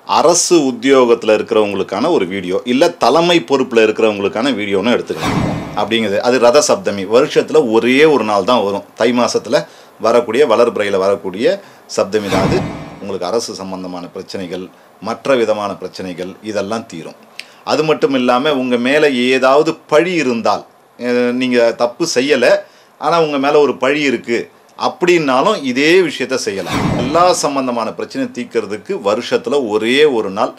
அரசு உத்தியோகத்தில் இருக்கிறவங்களுக்கான ஒரு வீடியோ இல்லை தலைமை பொறுப்பில் இருக்கிறவங்களுக்கான வீடியோன்னு எடுத்துக்கலாம் அப்படிங்கிறது அது ரத சப்தமி வருஷத்தில் ஒரே ஒரு நாள் தான் வரும் தை மாசத்துல வரக்கூடிய வளர்பிறையில் வரக்கூடிய சப்தமி தான் அது உங்களுக்கு அரசு சம்பந்தமான பிரச்சனைகள் மற்ற விதமான பிரச்சனைகள் இதெல்லாம் தீரும் அது மட்டும் இல்லாமல் உங்கள் மேலே ஏதாவது பழி இருந்தால் நீங்கள் தப்பு செய்யலை ஆனால் உங்கள் மேலே ஒரு பழி இருக்குது அப்படின்னாலும் இதே விஷயத்த செய்யலாம் எல்லா சம்பந்தமான பிரச்சனை தீர்க்கறதுக்கு வருஷத்தில் ஒரே ஒரு நாள்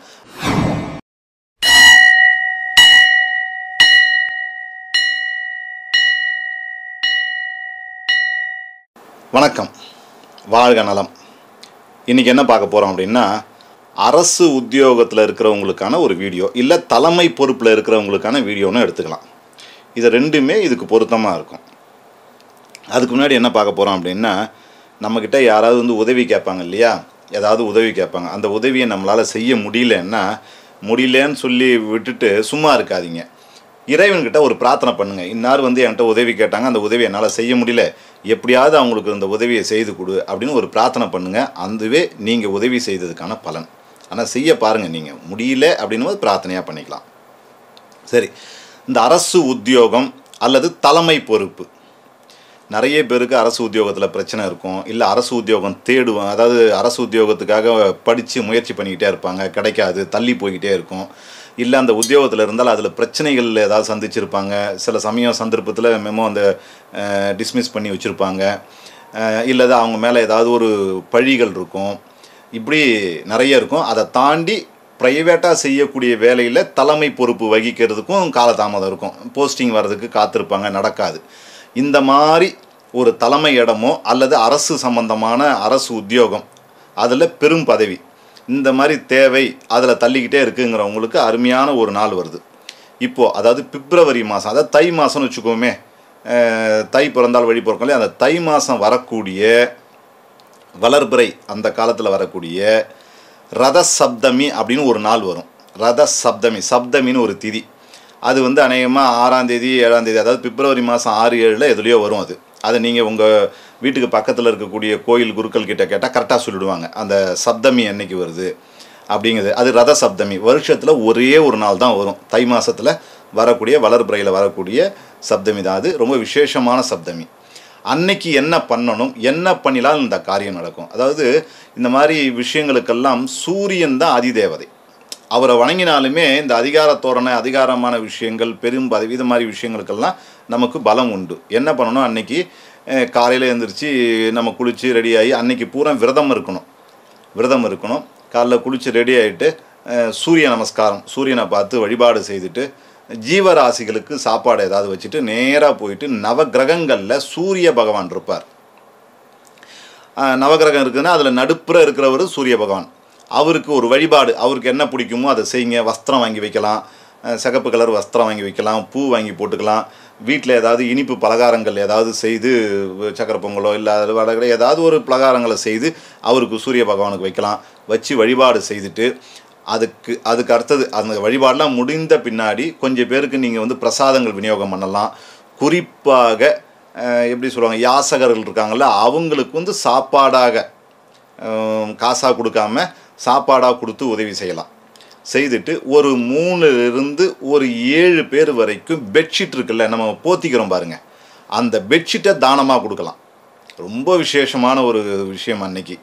வணக்கம் வாழ்க நலம் இன்றைக்கி என்ன பார்க்க போகிறோம் அப்படின்னா அரசு உத்தியோகத்தில் இருக்கிறவங்களுக்கான ஒரு வீடியோ இல்லை தலைமை பொறுப்பில் இருக்கிறவங்களுக்கான வீடியோன்னு எடுத்துக்கலாம் இது ரெண்டுமே இதுக்கு பொருத்தமாக இருக்கும் அதுக்கு முன்னாடி என்ன பார்க்க போகிறோம் அப்படின்னா நம்மக்கிட்ட யாராவது வந்து உதவி கேட்பாங்க இல்லையா ஏதாவது உதவி கேட்பாங்க அந்த உதவியை நம்மளால் செய்ய முடியலன்னா முடியலன்னு சொல்லி விட்டுட்டு சும்மா இருக்காதீங்க இறைவன்கிட்ட ஒரு பிரார்த்தனை பண்ணுங்கள் இன்னார் வந்து என்கிட்ட உதவி கேட்டாங்க அந்த உதவி என்னால் செய்ய முடியல எப்படியாவது அவங்களுக்கு இந்த உதவியை செய்து கொடு அப்படின்னு ஒரு பிரார்த்தனை பண்ணுங்கள் அதுவே நீங்கள் உதவி செய்ததுக்கான பலன் ஆனால் செய்ய பாருங்கள் நீங்கள் முடியல அப்படின்னும் போது பிரார்த்தனையாக பண்ணிக்கலாம் சரி இந்த அரசு உத்தியோகம் அல்லது தலைமை பொறுப்பு நிறைய பேருக்கு அரசு உத்தியோகத்தில் பிரச்சனை இருக்கும் இல்லை அரசு உத்தியோகம் தேடுவோம் அதாவது அரசு உத்தியோகத்துக்காக படித்து முயற்சி பண்ணிக்கிட்டே இருப்பாங்க கிடைக்காது தள்ளி போய்கிட்டே இருக்கும் இல்லை அந்த உத்தியோகத்தில் இருந்தால் அதில் பிரச்சனைகள் ஏதாவது சந்திச்சிருப்பாங்க சில சமயம் சந்தர்ப்பத்தில் மெமோ அந்த டிஸ்மிஸ் பண்ணி வச்சுருப்பாங்க இல்லை அவங்க மேலே ஏதாவது ஒரு பழிகள் இருக்கும் இப்படி நிறைய இருக்கும் அதை தாண்டி ப்ரைவேட்டாக செய்யக்கூடிய வேலையில் தலைமை பொறுப்பு வகிக்கிறதுக்கும் காலதாமதம் இருக்கும் போஸ்டிங் வர்றதுக்கு காத்திருப்பாங்க நடக்காது இந்த மாதிரி ஒரு தலைமை இடமோ அல்லது அரசு சம்பந்தமான அரசு உத்தியோகம் அதில் பெரும் பதவி இந்த மாதிரி தேவை அதில் தள்ளிக்கிட்டே இருக்குங்கிறவங்களுக்கு அருமையான ஒரு நாள் வருது இப்போது அதாவது பிப்ரவரி மாதம் அதாவது தை மாதம்னு வச்சுக்கோமே தை பிறந்தால் வழி பிறக்கலையே அந்த தை மாதம் வரக்கூடிய வளர்பிறை அந்த காலத்தில் வரக்கூடிய ரத சப்தமி அப்படின்னு ஒரு நாள் வரும் ரத சப்தமி சப்தமின்னு ஒரு திதி அது வந்து அநேகமாக ஆறாம் தேதி ஏழாம் தேதி அதாவது பிப்ரவரி மாதம் ஆறு ஏழில் எதுலேயோ வரும் அது அதை நீங்கள் உங்கள் வீட்டுக்கு பக்கத்தில் இருக்கக்கூடிய கோயில் குருக்கள் கிட்ட கேட்டால் கரெக்டாக சொல்லிடுவாங்க அந்த சப்தமி என்னைக்கு வருது அப்படிங்கிறது அது ரத சப்தமி வருஷத்தில் ஒரே ஒரு நாள் தான் வரும் தை மாதத்தில் வரக்கூடிய வளர்பிறையில் வரக்கூடிய சப்தமி தான் அது ரொம்ப விசேஷமான சப்தமி அன்னைக்கு என்ன பண்ணணும் என்ன பண்ணினால் இந்த காரியம் நடக்கும் அதாவது இந்த மாதிரி விஷயங்களுக்கெல்லாம் சூரியன் தான் அதிதேவதை அவரை வணங்கினாலுமே இந்த அதிகார தோரணை அதிகாரமான விஷயங்கள் பெரும் பதவி இது மாதிரி விஷயங்களுக்கெல்லாம் நமக்கு பலம் உண்டு என்ன பண்ணணும் அன்னைக்கு காலையில் எழுந்திரிச்சு நம்ம குளித்து ரெடி ஆகி அன்னைக்கு பூரா விரதம் இருக்கணும் விரதம் இருக்கணும் காலைல குளித்து ரெடி ஆகிட்டு சூரிய நமஸ்காரம் சூரியனை பார்த்து வழிபாடு செய்துட்டு ஜீவராசிகளுக்கு சாப்பாடு ஏதாவது வச்சுட்டு நேராக போயிட்டு நவகிரகங்களில் சூரிய பகவான் இருப்பார் நவகிரகம் இருக்குதுன்னா அதில் நடுப்புற இருக்கிறவர் சூரிய பகவான் அவருக்கு ஒரு வழிபாடு அவருக்கு என்ன பிடிக்குமோ அதை செய்யுங்க வஸ்திரம் வாங்கி வைக்கலாம் சிகப்பு கலர் வஸ்திரம் வாங்கி வைக்கலாம் பூ வாங்கி போட்டுக்கலாம் வீட்டில் ஏதாவது இனிப்பு பலகாரங்கள் ஏதாவது செய்து சக்கரை பொங்கலோ இல்லை வடகடை ஏதாவது ஒரு பலகாரங்களை செய்து அவருக்கு சூரிய பகவானுக்கு வைக்கலாம் வச்சு வழிபாடு செய்துட்டு அதுக்கு அதுக்கு அடுத்தது அந்த வழிபாடெலாம் முடிந்த பின்னாடி கொஞ்சம் பேருக்கு நீங்கள் வந்து பிரசாதங்கள் விநியோகம் பண்ணலாம் குறிப்பாக எப்படி சொல்லுவாங்க யாசகர்கள் இருக்காங்கள்ல அவங்களுக்கு வந்து சாப்பாடாக காசாக கொடுக்காம சாப்பாடாக கொடுத்து உதவி செய்யலாம் செய்துட்டு ஒரு மூணுலேருந்து ஒரு ஏழு பேர் வரைக்கும் பெட்ஷீட் இருக்குல்ல நம்ம போத்திக்கிறோம் பாருங்கள் அந்த பெட்ஷீட்டை தானமாக கொடுக்கலாம் ரொம்ப விசேஷமான ஒரு விஷயம் அன்னைக்கு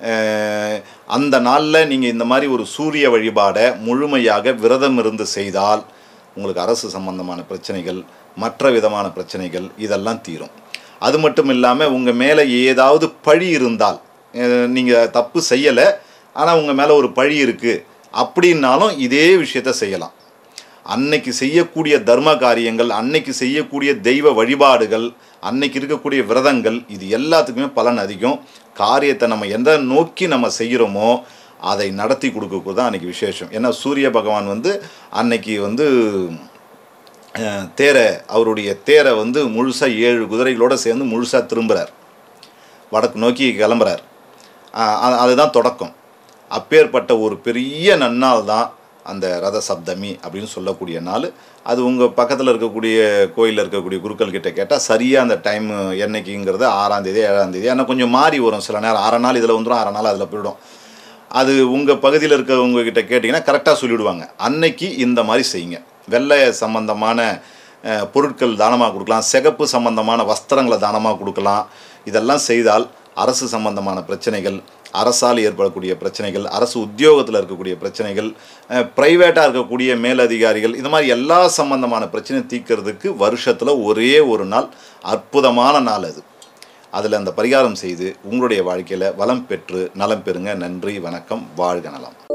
அந்த நாளில் நீங்கள் இந்த மாதிரி ஒரு சூரிய வழிபாடை முழுமையாக விரதம் இருந்து செய்தால் உங்களுக்கு அரசு சம்பந்தமான பிரச்சனைகள் மற்ற விதமான பிரச்சனைகள் இதெல்லாம் தீரும் அது மட்டும் இல்லாமல் உங்கள் மேலே ஏதாவது பழி இருந்தால் நீங்கள் தப்பு செய்யலை ஆனால் உங்கள் மேலே ஒரு பழி இருக்குது அப்படின்னாலும் இதே விஷயத்த செய்யலாம் அன்னைக்கு செய்யக்கூடிய தர்ம காரியங்கள் அன்னைக்கு செய்யக்கூடிய தெய்வ வழிபாடுகள் அன்னைக்கு இருக்கக்கூடிய விரதங்கள் இது எல்லாத்துக்குமே பலன் அதிகம் காரியத்தை நம்ம எந்த நோக்கி நம்ம செய்கிறோமோ அதை நடத்தி கொடுக்கறது தான் அன்றைக்கி விசேஷம் ஏன்னா சூரிய பகவான் வந்து அன்னைக்கு வந்து தேரை அவருடைய தேரை வந்து முழுசாக ஏழு குதிரைகளோடு சேர்ந்து முழுசாக திரும்புகிறார் வடக்கு நோக்கி கிளம்புறார் அதுதான் தொடக்கம் அப்பேற்பட்ட ஒரு பெரிய நன்னாள் தான் அந்த ரத சப்தமி அப்படின்னு சொல்லக்கூடிய நாள் அது உங்கள் பக்கத்தில் இருக்கக்கூடிய கோயிலில் இருக்கக்கூடிய குருக்கள் கிட்ட கேட்டால் சரியாக அந்த டைம் என்னைக்குங்கிறது ஆறாம் தேதி ஏழாம் தேதி ஆனால் கொஞ்சம் மாறி வரும் சில நேரம் அரை நாள் இதில் வந்துடும் அரை நாள் அதில் போயிடும் அது உங்கள் பகுதியில் இருக்கிறவங்க கிட்ட கேட்டிங்கன்னா கரெக்டாக சொல்லிவிடுவாங்க அன்னைக்கு இந்த மாதிரி செய்யுங்க வெள்ளை சம்பந்தமான அஹ், பொருட்கள் தானமாக கொடுக்கலாம் சிகப்பு சம்பந்தமான வஸ்திரங்களை தானமாக கொடுக்கலாம் இதெல்லாம் செய்தால் அரசு சம்பந்தமான பிரச்சனைகள் அரசால் ஏற்படக்கூடிய பிரச்சனைகள் அரசு உத்தியோகத்தில் இருக்கக்கூடிய பிரச்சனைகள் ப்ரைவேட்டாக இருக்கக்கூடிய மேலதிகாரிகள் இந்த மாதிரி எல்லா சம்பந்தமான பிரச்சனையை தீர்க்கறதுக்கு வருஷத்தில் ஒரே ஒரு நாள் அற்புதமான நாள் அது அதில் அந்த பரிகாரம் செய்து உங்களுடைய வாழ்க்கையில் வளம் பெற்று நலம் பெறுங்க நன்றி வணக்கம் வாழ்க நலம்